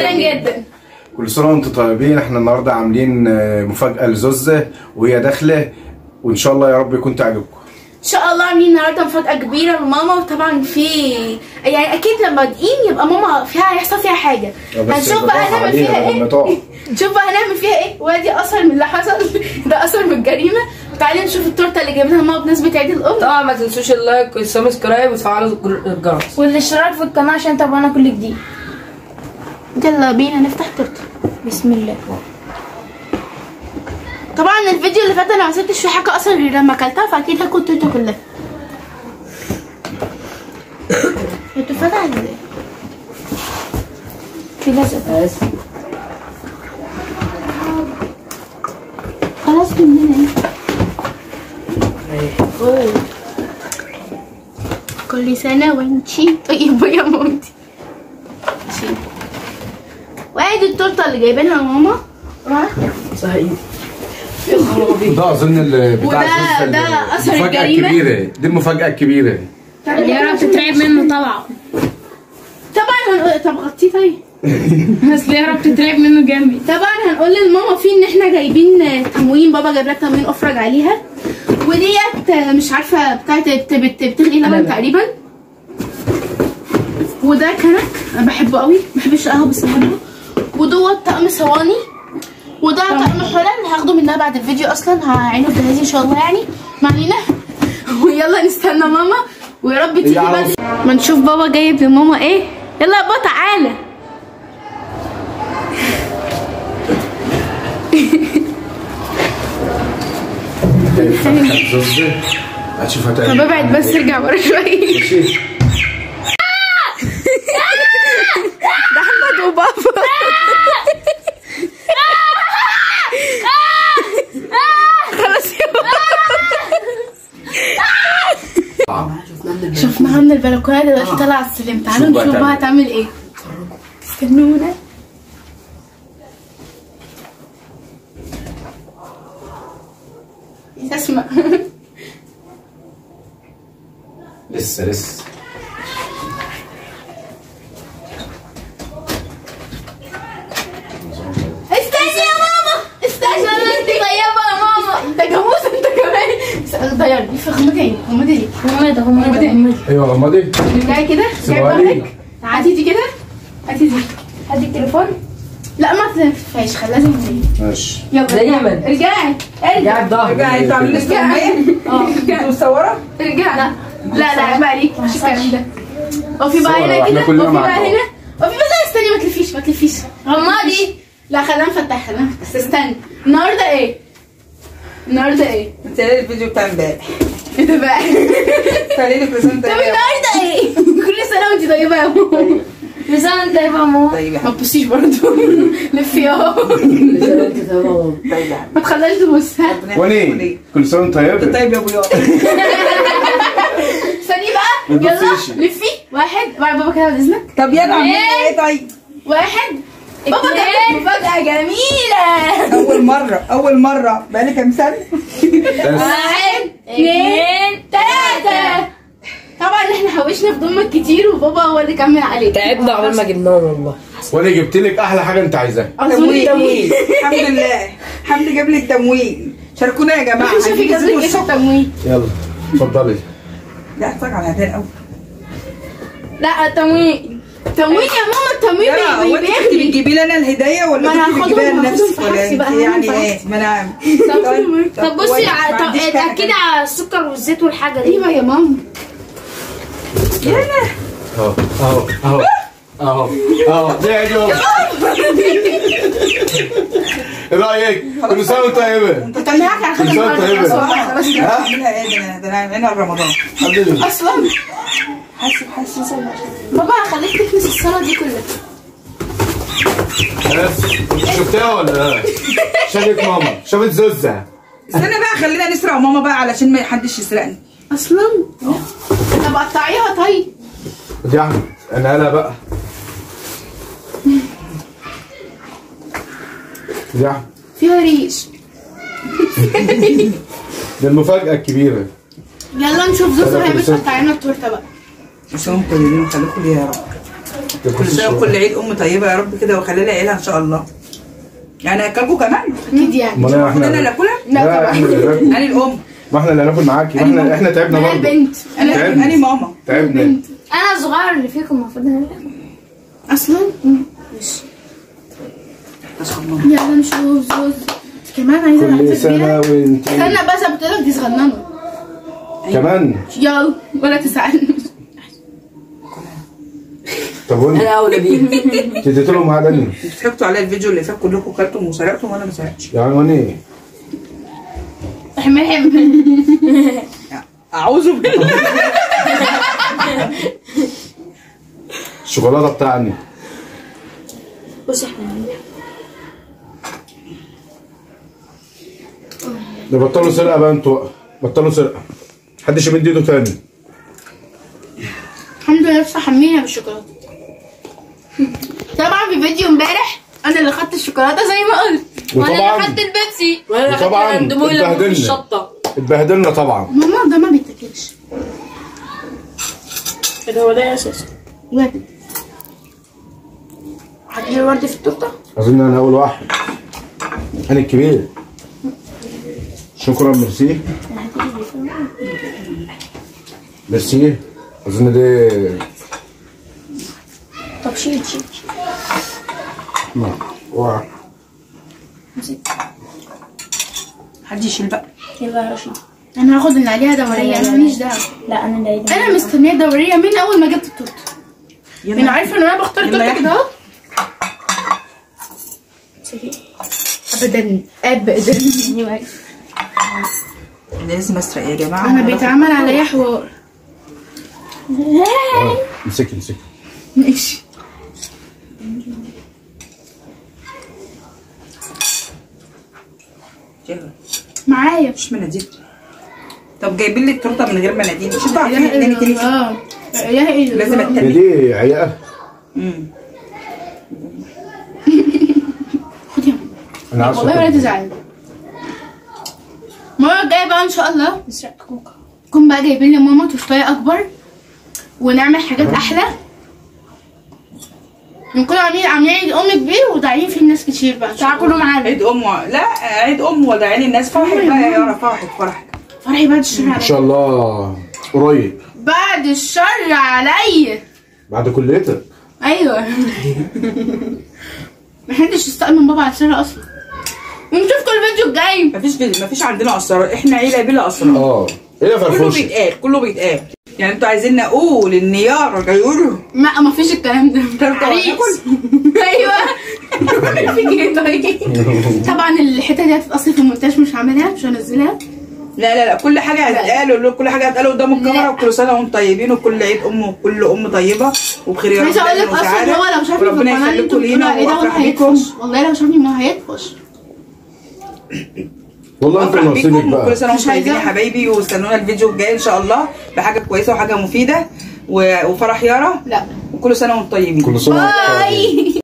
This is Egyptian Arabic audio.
جدا جدا كل سنه وانتم طيبين احنا النهارده عاملين آه، مفاجاه لزوزه وهي داخله وان شاء الله يا رب يكون تعجبكم ان شاء الله عاملين النهارده مفاجاه كبيره لماما وطبعا في يعني اكيد لما بادئين يبقى ماما فيها هيحصل فيها حاجه بس هنشوف بقى بالراحة هنعمل عليها فيها لما ايه تقع. نشوف بقى هنعمل فيها ايه وادي اثر من اللي حصل ده اثر من الجريمه وتعالي نشوف التورته اللي جايبينها ماما بمناسبه عيد الام طبعا ما تنسوش اللايك والسبسكرايب وتفعلوا الجر- الجرس والاشتراك في القناة عشان تابعونا كل جديد يلا بينا نفتح تورته بسم الله طبعا الفيديو اللي فات انا ما سبتش فيه حاجه اصلا غير لما اكلتها فاكيد هاكل التورته كلها بتتفتح ازاي في لزق خلاص مننا ايه كل سنة وانتي طيبة يا مامتي شي. وادي التورتة اللي جايبينها ماما ها؟ صحيح ده اظن ال- بتاع وده- زوزة ال- ده أثر المفاجاه الجريمة. الكبيره دي المفاجاه الكبيره يا رب تترعب منه طبعا طبعا هنقول طب غطيه طيب بس يا رب تترعب منه جامد طبعا هنقول لماما فيه ان احنا جايبين تموين بابا جايب لك تموين افرج عليها وديت مش عارفه بتاعت بت- بت- بتغلي لبن تقريبا وده كنك انا بحبه قوي ما بحبش القهوه بس بحبه ودوت طقم صواني وده طقم حلل هاخده منها بعد الفيديو اصلا هعينه في جهازي ان شاء الله يعني ما علينا ويلا نستنى ماما ويا رب تيجي يا بدري ما نشوف بابا جايب لماما ايه يلا يا بابا تعالى فتحت زوزه هتشوفها طب تعجبك ابعد بس ارجع ورا شويه ماشي ده احمد وبابا خلاص يا بابا شفناها من البلكونه دلوقتي طالعه على السلم تعالوا شوف بقى نشوف بقى تعمل هتعمل ايه استنونا اسمع لسه لسه استني يا ماما استني انت طيبه يا ماما انت جاموس انت كمان ضيعني في غمضتين غمضتين غمضة غمضة غمضة ايوه غمضي ارجعي كده سيبها جايبه لي. لك هاتي دي كده هاتي دي هدي التليفون لا ما تنفعش خليها زي ما هي ماشي يلا دايما. ارجعي ارجعي قاعد ظهر رجعي انتوا عاملين استغماية؟ اه انتوا مصورة؟ ارجعي لا لا لا عيب عليك مش الكلام ده وفي بقى صور، هنا احنا كده كلنا وفي مع بقى بعض. هنا وفي بقى لا استني ما تلفيش ما تلفيش غمضي لا خلينا نفتح خلينا بس استني النهارده ايه؟ النهارده ايه؟ انت ليه الفيديو بتاع امبارح؟ ايه ده بقى؟ خلي لي بريزنت طب النهارده ايه؟ كل سنه وانت طيبه يا ماما بس انا طيبة يا ماما طيب يا ما تبصيش برضه لفي اهو ما تخليهاش تبص ها حبيبي وني كل سنه وانت طيب طيب يا ابويا استني بقى ما يلا تبصيش. لفي واحد بعد بابا كده بعد اذنك طب يلا عاملين ايه طيب؟ واحد بابا جاب لك مفاجأة جميلة أول مرة أول مرة بقالي كام سنة؟ واحد اثنين ثلاثة طبعا احنا حوشنا في ضمك كتير وبابا هو اللي كمل عليه تعبنا عقبال ما جبناهم والله وانا جبت لك احلى حاجه انت عايزاها تموين تموين الحمد لله الحمد جاب لي التموين شاركونا يا جماعة شوفي عايزين جاب لك نزيد ايه في الصبح. التموين يلا اتفضلي لا احتاج على هدايا الأول لا التموين تموين يا ماما التموين يلا بي- هو انت كنت بيغلي بتجيبي لي انا الهدايا ما ولا أنا كنت هاخدهم- بتجيبيها هاخدهم لنفسك في ولا حاجتي انت بقى، هاخدهم يعني في ايه؟ ما انا طب بصي كويس، ع- ما طب عنديش حاجة اكيد تانية. على السكر والزيت والحاجة دي ايوه يا ماما اهو اهو اهو اهو اهو دي يا جو ايه رايك كل سنه وانت طيبه كنت معاك على خد كل سنة وأنت النهارده طيبة. خلاص ها؟ كده. اعملها ايه ده انا ده انا هنا رمضان الحمد لله اصلا حاسب حاسب بابا هخليك تكنس الصلاة دي كلها بس شفتها ولا لا؟ شافت ماما شافت زوزة استنى بقى خلينا نسرق ماما بقى علشان ما حدش يسرقني اصلا طب قطعيها طيب دي يا احمد انا قالها بقى دي يا احمد فيها ريش دي المفاجأة الكبيرة يلا نشوف زوزو طب هي كل مش سنة. هتقطع لنا التورته بقى وسام طيبين وخليكم ليا يا رب كل سنه وكل عيد ام طيبه يا رب كده وخلي لها عيلها ان شاء الله يعني اكلكم كمان اكيد يعني امال إيه انا اللي احنا اكلها لا احنا اللي ناكل. انا الام ما احنا اللي هناكل معاكي ما احنا احنا تعبنا انا برضه البنت انا تعبنا. انا ماما تعبنا انا الصغير اللي فيكم المفروض انا اللي اصلا يلا نشوف زوز كمان عايزه كل واحدة سنه كبيرة. وانت استنى بس قلت لك دي صغننه كمان يلا ولا تسألني طب وانت انا اولى بيه اديت لهم معدني انتوا ضحكتوا عليا الفيديو اللي فات كلكم كلتم وسرقتم وانا ما سرقتش يعني وانا ايه احمد احمد اعوذ بالله الشوكولاته بتاعني بص احنا ده بطلوا سرقه بقى انتوا بقى. بطلوا سرقه محدش يمد ايده تاني الحمد لله لسه حميها بالشوكولاته طبعا في فيديو امبارح انا اللي خدت الشوكولاته زي ما قلت وانا اللي وطبعاً- خدت البيبسي وانا اللي وطبعاً خدت الاندومي اللي اتبهدلنا. في الشطه اتبهدلنا طبعا ماما ده ما بيتاكلش ده هو ده اساسا بجد هتجيب ورد في التورته اظن انا اول واحد انا الكبير شكرا ميرسي ميرسي اظن دي طب شيل شيل ما واحد حد يشيل بقى يلا يا رشيد انا هاخد اللي عليها دوريه انا ماليش دعوه لا انا اللي انا مستنيه دوريه من اول ما جبت التورته انا يلا عارفه ان انا بختار يلا يا تورته كده اهو ابدا ابدا لازم اسرق يا جماعه انا بيتعمل عليا حوار آه، امسكي امسكي ماشي يلا معايا مش مناديل طب جايبين لي التورته من غير مناديل مش انتوا عارفين التاني تاني اه يا ايه لازم هي التاني دي عيقه امم خد يا انا عارفه والله ولا كده. تزعل المرة الجاية بقى ان شاء الله نكون بقى جايبين لماما تورتاية اكبر ونعمل حاجات احلى نكون عاملين عاملين عيد ام كبير وداعين فيه ناس كتير بقى تعالوا كلوا معانا عيد ام و- لا عيد ام وداعين الناس فرحك بقى يا يارا فرحك فرحك فرحي بعد الشر ان عليا شاء الله قريب بعد الشر عليا بعد كليتك ايوه محدش يستقبل من بابا على السر اصلا ونشوفكم الفيديو الجاي مفيش في... مفيش عندنا اسرار احنا عيله بلا اسرار اه ايه يا كله فرفوشه بيتقال كله بيتقال يعني انتوا عايزين نقول ان يارا جايوله ما ما فيش الكلام ده طب عريس ناكل؟ ايوه في ايه طيب طبعا الحته دي هتتاثر في المونتاج مش هعملها مش هنزلها لا لا لا كل حاجه هتتقال كل حاجه هتتقال قدام الكاميرا لا. وكل سنه وانتم طيبين وكل عيد ام وكل ام طيبه وبخير يا رب عايزه اقول لك دايما اصلا وسعاده هو لو شافني في وربنا القناه اللي يخليكم انتوا لينا بتقولوا عليه ده وافرح والله بيكم هيطفش والله لو شافني ما هيطفش والله انت افرح نصيبك بيكم وكل بقى سنه وانتم مش طيبين يا عايزة. حبايبي واستنونا الفيديو الجاي ان شاء الله بحاجه كويسه وحاجه مفيده و- وفرح يارا لا وكل سنه وانتم طيبين كل سنه وانت طيب. باي